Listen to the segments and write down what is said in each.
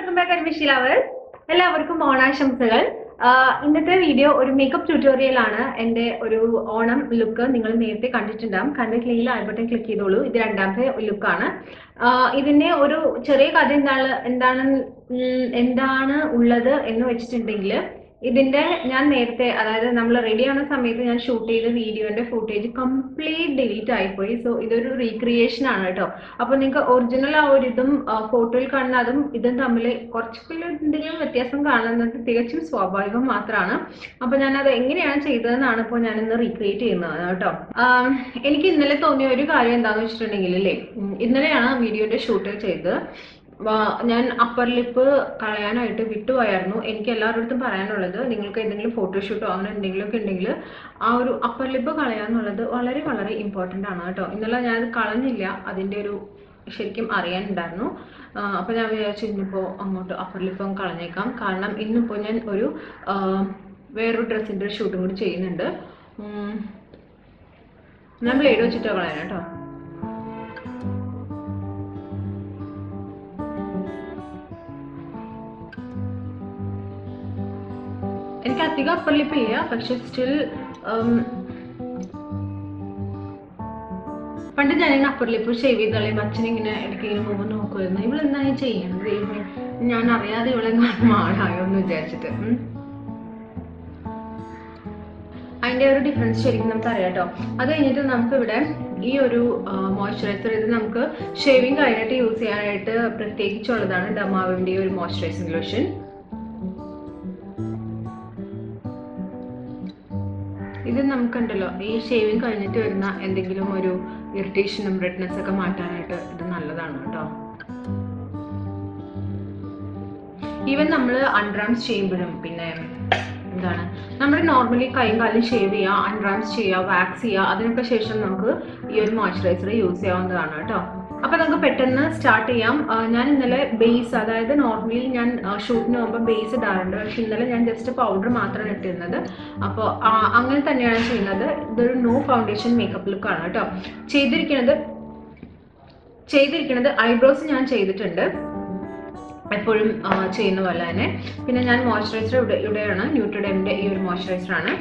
Welcome back admission lovers എല്ലാവർക്കും ഓണാശംസകൾ ആഹ് ഇന്നത്തെ വീഡിയോ ഒരു മേക്കപ്പ് ട്യൂട്ടോറിയൽ ആണ് എൻ്റെ ഒരു ഓണം ലുക്ക് നിങ്ങൾ നേരത്തെ കണ്ടിട്ടുണ്ടാകും കണ്ടിട്ടില്ലെങ്കിൽ ഐ ബട്ടൺ ക്ലിക്ക് ചെയ്തോളൂ ഇത് രണ്ടാമത്തെ ലുക്കാണ് ഇതിന്റെ ഒരു ചെറിയ കഥ എന്താണ് എന്താണ് ഉം, എന്താണ് ഉള്ളത് എന്ന് വെച്ചിട്ടുണ്ടെങ്കിൽ ഇതിന്റെ ഞാൻ നേരത്തെ അതായത് നമ്മൾ റെഡി ആവുന്ന സമയത്ത് ഞാൻ ഷൂട്ട് ചെയ്ത വീഡിയോന്റെ ഫുട്ടേജ് കംപ്ലീറ്റ് ഡിലീറ്റ് ആയിപ്പോയി സോ ഇതൊരു റീക്രിയേഷൻ ആണ് കേട്ടോ അപ്പൊ നിങ്ങൾക്ക് ഒറിജിനൽ ആ ഒരു ഇതും ഫോട്ടോയിൽ കാണുന്ന അതും ഇതും തമ്മിൽ കുറച്ചൊക്കെ എന്തെങ്കിലും വ്യത്യാസം കാണുന്നത് തികച്ചും സ്വാഭാവികം മാത്രമാണ് അപ്പൊ ഞാൻ അത് എങ്ങനെയാണ് ചെയ്തതെന്നാണ് ഇപ്പോൾ ഞാൻ ഇന്ന് റീക്രിയേറ്റ് ചെയ്യുന്നത് കേട്ടോ ആം, എനിക്ക് ഇന്നലെ തോന്നിയ ഒരു കാര്യം എന്താണെന്ന് വെച്ചിട്ടുണ്ടെങ്കിൽ അല്ലേ ഉം, ഇന്നലെയാണ് വീഡിയോന്റെ ഷൂട്ട് ചെയ്തത് വാ- ഞാൻ അപ്പർ ലിപ്പ് കളയാനായിട്ട് വിട്ടുപോയായിരുന്നു എനിക്ക് എല്ലാവരുടെ അടുത്തും പറയാനുള്ളത് നിങ്ങൾക്ക് എന്തെങ്കിലും ഫോട്ടോഷൂട്ടോ അങ്ങനെ എന്തെങ്കിലുമൊക്കെ ഉണ്ടെങ്കിൽ ആ ഒരു അപ്പർ ലിപ്പ് കളയാന്നുള്ളത് വളരെ വളരെ ഇമ്പോർട്ടൻ്റ് ആണ് കേട്ടോ ഇന്നലെ ഞാൻ അത് കളഞ്ഞില്ല അതിൻ്റെ ഒരു ശരിക്കും അറിയാനുണ്ടായിരുന്നു ആ, അപ്പോൾ ഞാൻ വിചാരിച്ചു ഇന്നിപ്പോൾ അങ്ങോട്ട് അപ്പർ ലിപ്പ് അങ്ങ് കളഞ്ഞേക്കാം കാരണം ഇന്നിപ്പോൾ ഞാൻ ഒരു ആ, വേറൊരു ഡ്രസ്സിൻ്റെ ഒരു ഷൂട്ടും കൂടി ചെയ്യുന്നുണ്ട് ഉം. ഞാൻ ബ്ലേഡ് വെച്ചിട്ടാണ് കളയാൻ കേട്ടോ എനിക്ക് അധികം അപ്പർ ലിപ്പ് ഇല്ല പക്ഷെ സ്റ്റിൽ പണ്ട് ഞാനിങ്ങനെ അപ്പർ ലിപ്പ് ഷേവ് ചെയ്ത് കളയുമ്പോൾ അച്ഛൻ ഇങ്ങനെ ഇടയ്ക്ക് ഇങ്ങനെ മുമ്പ് നോക്കുമായിരുന്നു ഇവളെന്താ ഈ ചെയ്യുന്നത് ദൈവമേ, ഞാൻ അറിയാതെ ഇവളെ മാളായോ എന്ന് വിചാരിച്ചിട്ട് ഉം. അതിന്റെ ഒരു ഡിഫറൻസ് ശരിക്കും നമുക്ക് അറിയാം കേട്ടോ അത് കഴിഞ്ഞിട്ട് നമുക്ക് ഇവിടെ ഈ ഒരു മോയ്സ്ചറൈസർ ഇത് നമുക്ക് ഷേവിങ് കഴിഞ്ഞിട്ട് യൂസ് ചെയ്യാനായിട്ട് പ്രത്യേകിച്ചുള്ളതാണ് ഡമാവിന്റെ ഒരു മോയ്സ്ചറൈസിംഗ് ലോഷൻ ഇത് നമുക്കുണ്ടല്ലോ ഈ ഷേവിങ് കഴിഞ്ഞിട്ട് വരുന്ന എന്തെങ്കിലും ഒരു ഇറിറ്റേഷനും റെഡ്നെസ് ഒക്കെ മാറ്റാനായിട്ട് ഇത് നല്ലതാണ് കേട്ടോ ഈവൻ നമ്മൾ അൺറാംസ് ചെയ്യുമ്പോഴും പിന്നെ എന്താണ് നമ്മൾ നോർമലി കൈയും കാലും ഷേവ് ചെയ്യുക അൺറാംസ് ചെയ്യുക വാക്സ് ചെയ്യുക അതിനൊക്കെ ശേഷം നമുക്ക് ഈ ഒരു മോയ്സ്ചറൈസർ യൂസ് ചെയ്യാവുന്നതാണ് കേട്ടോ അപ്പൊ നമുക്ക് പെട്ടെന്ന് സ്റ്റാർട്ട് ചെയ്യാം ആ, ഞാൻ ഇന്നലെ ബേസ് അതായത് നോർമലി ഞാൻ ഷൂട്ടിന് പോകുമ്പോൾ ബേസ് ഇടാറുണ്ട് പക്ഷെ ഇന്നലെ ഞാൻ ജസ്റ്റ് പൗഡർ മാത്രമാണ് ഇട്ടിരുന്നത് അപ്പോൾ അങ്ങനെ തന്നെയാണ് ചെയ്യുന്നത് ഇതൊരു നോ ഫൗണ്ടേഷൻ മേക്കപ്പ് ലുക്ക് ആണ് കേട്ടോ ചെയ്തിരിക്കുന്നത് ചെയ്തിരിക്കുന്നത് ഐബ്രോസ് ഞാൻ ചെയ്തിട്ടുണ്ട് എപ്പോഴും ആ, ചെയ്യുന്ന പോലെ തന്നെ പിന്നെ ഞാൻ മോയ്സ്ചറൈസർ ഇവിടെ ഇവിടെയാണ് ന്യൂട്രിഡെമിന്റെ ഈ ഒരു മോയ്സ്ചറൈസർ ആണ്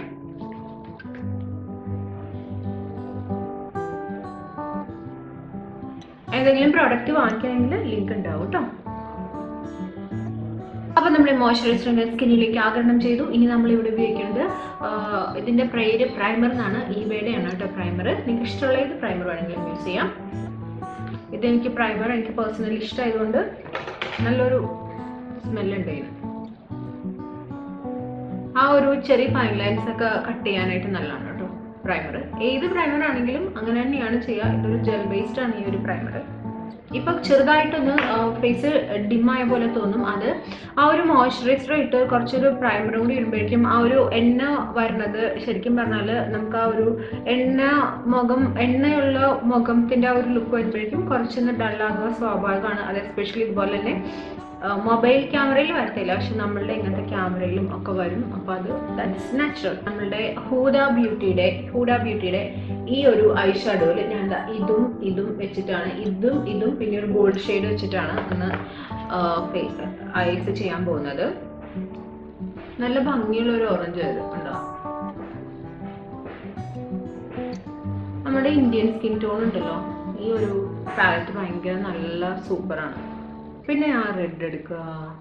എന്തെങ്കിലും പ്രോഡക്റ്റ് വാങ്ങിക്കണമെങ്കിൽ ലിങ്ക് ഉണ്ടാവും കേട്ടോ അപ്പൊ നമ്മൾ മോയ്സ്ചറൈസറിന്റെ സ്കിന്നിലേക്ക് ആകരണം ചെയ്തു ഇനി നമ്മൾ ഇവിടെ ഉപയോഗിക്കുന്നത് ആ, ഇതിന്റെ പേര് പ്രൈമർ എന്നാണ് ഈബയുടെ ആണ് കേട്ടോ പ്രൈമർ നിങ്ങൾക്ക് ഇഷ്ടമുള്ള ഏത് പ്രൈമർ വേണമെങ്കിലും യൂസ് ചെയ്യാം ഇത് എനിക്ക് പ്രൈമർ എനിക്ക് പേഴ്സണലി ഇഷ്ടമായതുകൊണ്ട് നല്ലൊരു സ്മെല്ലുണ്ട് ഇതിന് ആ ഒരു ചെറിയ ഫൈൻ ലൈൻസ് ഒക്കെ കട്ട് ചെയ്യാനായിട്ട് നല്ലതാണ് കേട്ടോ പ്രൈമർ ഏത് പ്രൈമർ ആണെങ്കിലും അങ്ങനെ തന്നെയാണ് ചെയ്യുക ഇതൊരു ജെൽ ബേസ്ഡ് ആണ് ഈ ഒരു പ്രൈമർ ഇപ്പൊ ചെറുതായിട്ടൊന്ന് ഫേസ് ഡിമായ പോലെ തോന്നും അത് ആ ഒരു മോയ്സ്ചറൈസർ ഇട്ട് കുറച്ചൊരു പ്രൈമറും കൂടി ഇടുമ്പോഴേക്കും ആ ഒരു എണ്ണ വരുന്നത് ശരിക്കും പറഞ്ഞാൽ നമുക്ക് ആ ഒരു എണ്ണ മുഖം എണ്ണയുള്ള മുഖത്തിന്റെ ആ ഒരു ലുക്ക് വരുമ്പോഴേക്കും കുറച്ചൊന്ന് ഡള്ളാകുക സ്വാഭാവികമാണ് അത് എസ്പെഷ്യലി ഇതുപോലെ തന്നെ മൊബൈൽ ക്യാമറയിൽ വരത്തില്ല പക്ഷെ നമ്മളുടെ ഇങ്ങനത്തെ ക്യാമറയിലും ഒക്കെ വരും അപ്പോൾ അത് ദാറ്റ്സ് നാച്ചുറൽ നമ്മളുടെ ഹൂഡ ബ്യൂട്ടിയുടെ ഹൂഡ ബ്യൂട്ടിയുടെ ഈ ഒരു ഐ ഷാഡോയിൽ ഞാൻ ദാ ഇതും ഇതും വെച്ചിട്ടാണ് ഇതും ഇതും പിന്നെ ഒരു ഗോൾഡ് ഷെയ്ഡ് വെച്ചിട്ടാണ് ഒന്ന് ഫേസ് ഐസ് ചെയ്യാൻ പോകുന്നത് നല്ല ഭംഗിയുള്ള ഒരു ഓറഞ്ച് വരും ഉണ്ടോ നമ്മുടെ ഇന്ത്യൻ സ്കിൻ ടോൺ ഉണ്ടല്ലോ ഈ ഒരു പാലറ്റ് ഭയങ്കര നല്ല സൂപ്പറാണ് പിന്നെ ആ റെഡ് എടുക്കുക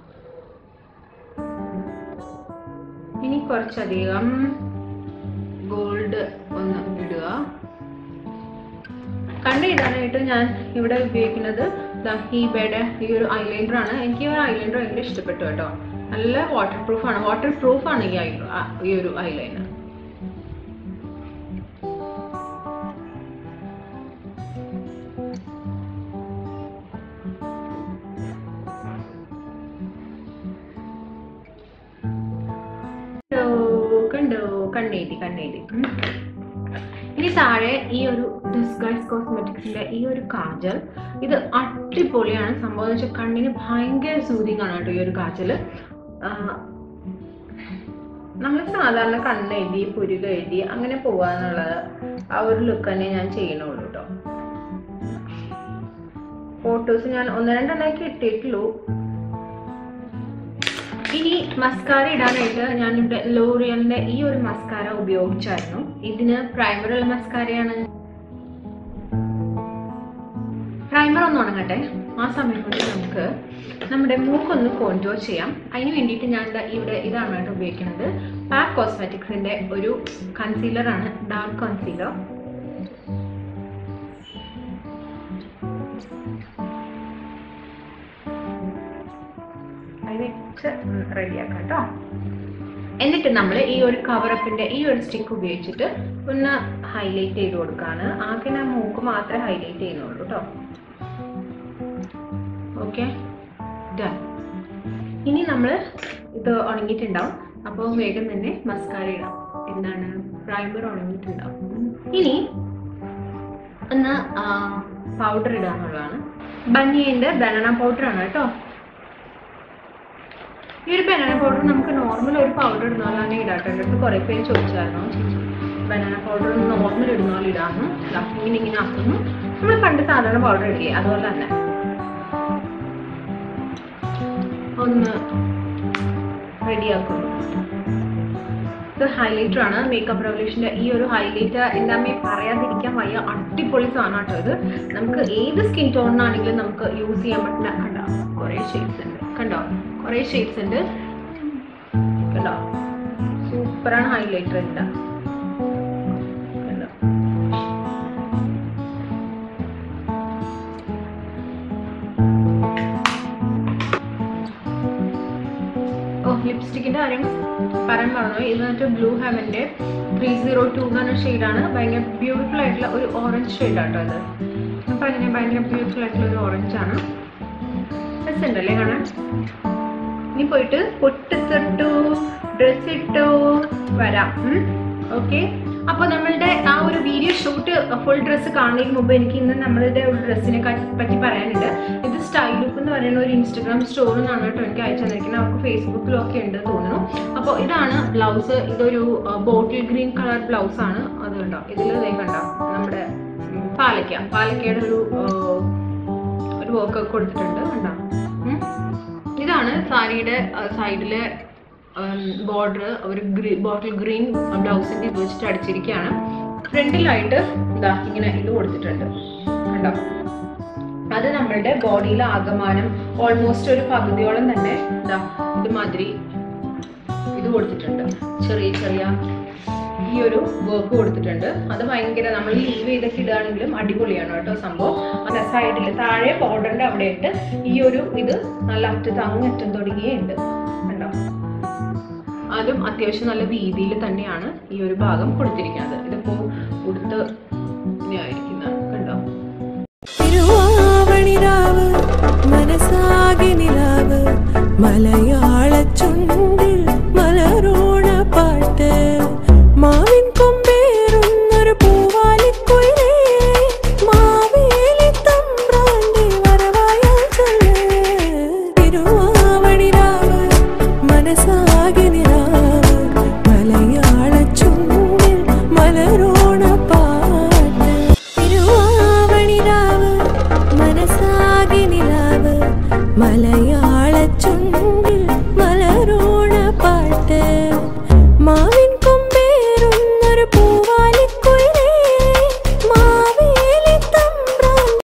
ഇനി കുറച്ചധികം ഗോൾഡ് ഒന്ന് ഇടുക കണ്ണ് ഇടാനായിട്ട് ഞാൻ ഇവിടെ ഉപയോഗിക്കുന്നത് ദാ ഹീബയുടെ ഈ ഒരു ഐലൈനർ ആണ് എനിക്ക് ഈ ഒരു ഐലൈനർ ഭയങ്കര ഇഷ്ടപ്പെട്ടു കേട്ടോ നല്ല വാട്ടർ പ്രൂഫ് ആണ് വാട്ടർ പ്രൂഫ് ആണ് ഈ ഐ ഈ ഒരു ഐലൈനർ കണ്ടോ കണ്ടോ കണ്ണേതി കണ്ണേതി ഉം. ഇനി താഴെ ഈ ഒരു ഡിസ്ഗൈസ് കോസ്മെറ്റിക്സിന്റെ ഈ ഒരു കാജൽ ഇത് അടിപൊളിയാണ് സംഭവം എന്ന് വെച്ചാൽ കണ്ണിന് ഭയങ്കര സൂതിങ് ആണ് കേട്ടോ ഈ ഒരു കാജൽ നമ്മൾ സാധാരണ കണ്ണെഴുതി പുരുക എഴുതി അങ്ങനെ പോവാന്നുള്ളത് ആ ഒരു ലുക്ക് തന്നെ ഞാൻ ചെയ്യണുള്ളൂ കേട്ടോ ഫോട്ടോസ് ഞാൻ ഒന്ന് രണ്ടെണ്ണമൊക്കെ ഇട്ടിട്ടുള്ളൂ മസ്കാര ഇടാനായിട്ട് ഞാനിവിടെ ലോറിയലിന്റെ ഈ ഒരു മസ്കാര ഉപയോഗിച്ചായിരുന്നു ഇതിന് പ്രൈമറുള്ള മസ്കാരയാണ് പ്രൈമർ ഒന്ന് ഉണങ്ങട്ടെ ആ സമയം കൊണ്ട് നമുക്ക് നമ്മുടെ മൂക്കൊന്ന് കോൺട്രോൾ ചെയ്യാം അതിന് വേണ്ടിയിട്ട് ഞാൻ ദാ ഇവിടെ ഇതാണ് കേട്ടോ ഉപയോഗിക്കുന്നത് പാക്ക് കോസ്മെറ്റിക്സിന്റെ ഒരു കൺസീലർ ആണ് ഡാർക്ക് കൺസീലർ അതിന് റെഡിയാക്കാം കേട്ടോ എന്നിട്ട് നമ്മൾ ഈ ഒരു കവറപ്പിന്റെ ഈ ഒരു സ്റ്റിക്ക് ഉപയോഗിച്ചിട്ട് ഒന്ന് ഹൈലൈറ്റ് ചെയ്ത് കൊടുക്കാണ് ആകെ ഞാൻ മൂക്ക് മാത്രമേ ഹൈലൈറ്റ് ചെയ്യുന്നുള്ളൂ കേട്ടോ ഓക്കെ ഡൺ ഇനി നമ്മൾ ഇത് ഉണങ്ങിയിട്ടുണ്ടാവും അപ്പോൾ വേഗം തന്നെ മസ്കാര ഇടാം എന്താണ് പ്രൈമർ ഉണങ്ങിയിട്ടുണ്ടാവും ഇനി ഒന്ന് പൗഡർ ഇടുക എന്നുള്ളതാണ് ബനിയൻ്റെ ബനാന പൗഡർ ആണ് കേട്ടോ ഈ ഒരു ബനാന പൗഡർ നമുക്ക് നോർമൽ ഒരു പൗഡർ ഇടുന്ന പോലെയാണ് ഇടാട്ടുണ്ട് അടുത്ത് കുറേ പേര് ചോദിച്ചായിരുന്നു ചേച്ചി ബനാന പൗഡർ നോർമൽ ഇടുന്ന പോലെ ഇടാന്ന് ദാ ഇങ്ങനെ ഇങ്ങനെ ആക്കുന്നു നമ്മൾ പണ്ട് സാധാരണ പൗഡർ ഇടില്ലേ അതുപോലെ തന്നെ ഒന്ന് റെഡിയാക്കുന്നു ഇത് ഹൈലൈറ്റർ ആണ് മേക്കപ്പ് റെവല്യൂഷന്റെ ഈ ഒരു ഹൈലൈറ്റർ എന്താമേ പറയാതിരിക്കാൻ വയ്യ അടിപൊളി സാധനം കേട്ടോ ഇത് നമുക്ക് ഏത് സ്കിൻ ടോണിനാണെങ്കിലും നമുക്ക് യൂസ് ചെയ്യാൻ പറ്റുന്ന കണ്ടോ കുറേ ഷെയ്ഡ്സ് ഉണ്ട് കണ്ടോ കുറേ ഷെയ്ഡ്സ് ഉണ്ട് കണ്ടോ സൂപ്പറാണ് ഹൈലൈറ്റർ ഉണ്ട് കണ്ടോ ഓ ലിപ്സ്റ്റിക്കിന്റെ കാര്യം പറയാൻ പറഞ്ഞു ഇത് മറ്റേ ബ്ലൂ ഹെവന്റെ ത്രീ സീറോ ടു എന്ന് പറഞ്ഞ ഷെയ്ഡാണ് ഭയങ്കര ബ്യൂട്ടിഫുൾ ആയിട്ടുള്ള ഒരു ഓറഞ്ച് ഷെയ്ഡാട്ടോ അത് അപ്പം അങ്ങനെ ഭയങ്കര ബ്യൂട്ടിഫുൾ ആയിട്ടുള്ള ഒരു ഓറഞ്ച് ആണ് രസമുണ്ടല്ലേ കാണാൻ ഇനി പോയിട്ട് പൊട്ടിത്തിട്ടു ഡ്രസ് ഇട്ടു വരാം ഓക്കെ അപ്പോൾ നമ്മളുടെ ആ ഒരു വീഡിയോ ഷൂട്ട് ഫുൾ ഡ്രസ്സ് കാണുന്നതിന് മുമ്പ് എനിക്ക് ഇന്ന് നമ്മളുടെ ഒരു ഡ്രസ്സിനെ പറ്റി പറയാനുണ്ട് ഇത് സ്റ്റൈൽ ലുക്ക് എന്ന് പറയുന്ന ഒരു ഇൻസ്റ്റഗ്രാം സ്റ്റോറിൽ നിന്നാണ് കേട്ടോ എനിക്ക് അയച്ചു തന്നിരിക്കുന്നത് അവർക്ക് ഫേസ്ബുക്കിലും ഒക്കെ ഉണ്ട് തോന്നുന്നു അപ്പോൾ ഇതാണ് ബ്ലൗസ് ഇതൊരു ബോട്ടിൽ ഗ്രീൻ കളർ ബ്ലൗസ് ആണ് അത് കണ്ടോ ഇതിൽ ദേ കണ്ടോ നമ്മുടെ ഉം, പാലക്ക പാലക്കയുടെ ഒരു ആ, ഒരു വർക്ക് കൊടുത്തിട്ടുണ്ട് കണ്ടോ ഉം. ഇതാണ് സാരിയുടെ സൈഡിലെ ബോർഡർ ഒരു ഗ്രീ ബോട്ടിൽ ഗ്രീൻ ബ്ലൗസിന്റെ ഇത് വെച്ചിട്ട് അടിച്ചിരിക്കുകയാണ് ഫ്രണ്ടിലായിട്ട് ഇതാ ഇങ്ങനെ ഇത് കൊടുത്തിട്ടുണ്ട് കണ്ടോ അത് നമ്മളുടെ ബോഡിയിലെ ആകമാനം ഓൾമോസ്റ്റ് ഒരു പകുതിയോളം തന്നെ ഇതാ ഇതുമാതിരി ഇത് കൊടുത്തിട്ടുണ്ട് ചെറിയ ചെറിയ ഈ ഒരു വർക്ക് കൊടുത്തിട്ടുണ്ട് അത് ഭയങ്കര നമ്മൾ ലീവ് ചെയ്തൊക്കെ ഇടുകയാണെങ്കിലും അടിപൊളിയാണ് കേട്ടോ സംഭവം അത് സൈഡിൽ താഴെ ബോർഡറിന്റെ അവിടെ ഇട്ട് ഈ ഒരു ഇത് നല്ല അറ്റത്ത് അങ്ങറ്റം തുടങ്ങിയുണ്ട് കണ്ടോ അതും അത്യാവശ്യം നല്ല വീതിയിൽ തന്നെയാണ് ഈ ഒരു ഭാഗം കൊടുത്തിരിക്കുന്നത് ഇതിപ്പോ ഉടുത്ത് ഇങ്ങനെയായിരിക്കുന്നതാണ് കണ്ടോ തിരുവാവണിരാവ് മനസ്സാകെ നിലാവ് മലയാള ചുണ്ടിൽ മലരോണ പാട്ട് മാവിൻ കൊമ്പേറുന്നൊരു പൂവാലിക്കുയിലേ മാവേലി തമ്പ്രാന്റെ വരവായാൽ ചൊല്ല് തിരുവാവണിരാവ് മനസ്സാകെ നിലാവ് മലയാള ചുണ്ടിൽ മലരോണ പാട്ട് തിരുവാവണിരാവ് മനസ്സാകെ നിലാവ് മലയാള ചുണ്ടിൽ